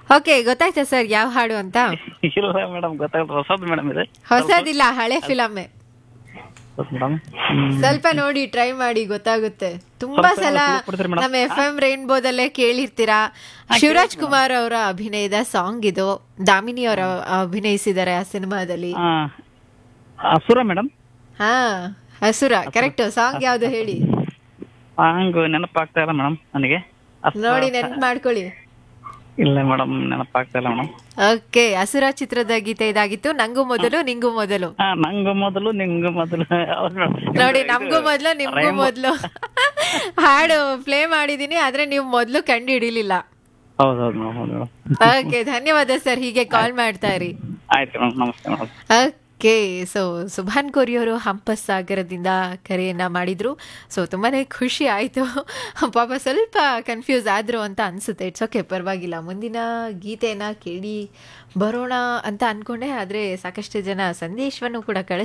Okay ಗೊತ್ತಾಯ್ತಾ sir ಯಾವ ಹಾಡು ಅಂತ ಇಲ್ಲ ಮೇಡಮ್ ಗೊತ್ತಾಗಲ್ಲ ಹೊಸದು ಮೇಡಮ್ ಇದೆ ಹೊಸದಿಲ್ಲ ಹಳೆ ಫಿಲಮೇ ಮೇಡಮ್ ಸ್ವಲ್ಪ ನೋಡಿ ಟ್ರೈ ಮಾಡಿ ಗೊತ್ತಾಗುತ್ತೆ ತುಂಬಾ ಸ್ವಲ್ಪ ಸಲ clue ಕೊಡ್ತೀರಾ madam? ನಮ್ಮ ಎಫ್ ಎಂ ರೇನ್ಬೋದಲ್ಲೇ ಕೇಳಿರ್ತೀರಾ ಶಿವರಾಜ್ ಕುಮಾರ್ ಅವರ ಅಭಿನಯದ ಸಾಂಗ್ ಇದು ದಾಮಿನಿ ಅವರ ಅಭಿನಯಿಸಿದ್ದಾರೆ ಆ ಸಿನಿಮಾದಲ್ಲಿ ಅಸುರ ಮೇಡಮ್ ಹಾ ಹಸುರ ಕರೆಕ್ಟ್ ಸಾಂಗ್ ಯಾವ್ದು ಹೇಳಿ ಹಂಗ ನೆನಪಾಗ್ತಾ ಇಲ್ಲ ಮೇಡಮ್ ನನಗೆ ಅಸುರ- ನೋಡಿ ನೆನ್ಪು ಮಾಡ್ಕೊಳ್ಳಿ ಇಲ್ಲ ಮೇಡಮ್ ನೆನಪಾಗ್ತಾ ಇಲ್ಲ ಮೇಡಮ್ ಓಕೆ ಹಸುರ ಚಿತ್ರದ ಗೀತೆ ಇದಾಗಿತ್ತು ನಂಗೂ ಮೊದಲು ನಿಂಗೂ ಮೊದಲು ಹಾ ನಂಗು ಮೊದಲು ನಿಂಗು ಮೊದಲು ಹೌದು madam. ನೋಡಿ ಇದು- ನಮ್ಗೂ ಮೊದಲು ನಿಮ್ಗೂ Rainbow- ಮೊದಲು ಹಾಡು ಪ್ಲೇ ಮಾಡಿದೀನಿ ಆದ್ರೆ ನೀವು ಮೊದಲು ಕಂಡು ಹಿಡಿಲಿಲ್ಲ ಹೌದು ಹೌದು ಮೇಡಮ್ ಹೌದು ಮೇಡಮ್ ಓಕೆ ಧನ್ಯವಾದ ಸರ್ ಹೀಗೆ ಕಾಲ್ ಮಾಡ್ತಾ ಇರಿ ಆಯ್ತು ಮೇಡಮ್ ನಮಸ್ತೆ ಮೇಡಮ್ ಓಕೆ ಸೊ ಸುಭಾನ್ ಕೋರಿಯವರು ಹಂಪಸ್ ಸಾಗರದಿಂದ ಕರೆಯನ್ನ ಮಾಡಿದ್ರು ಸೊ ತುಂಬಾನೇ ಖುಷಿ ಆಯಿತು ಪಾಪ ಸ್ವಲ್ಪ ಕನ್ಫ್ಯೂಸ್ ಆದ್ರು ಅಂತ ಅನ್ಸುತ್ತೆ ಇಟ್ಸ್ ಓಕೆ ಪರವಾಗಿಲ್ಲ ಮುಂದಿನ ಗೀತೆನ ಕೇಳಿ ಬರೋಣ ಅಂತ ಅನ್ಕೊಂಡೆ ಆದರೆ ಸಾಕಷ್ಟು ಜನ ಸಂದೇಶವನ್ನು ಕೂಡ ಕಳಿಸ್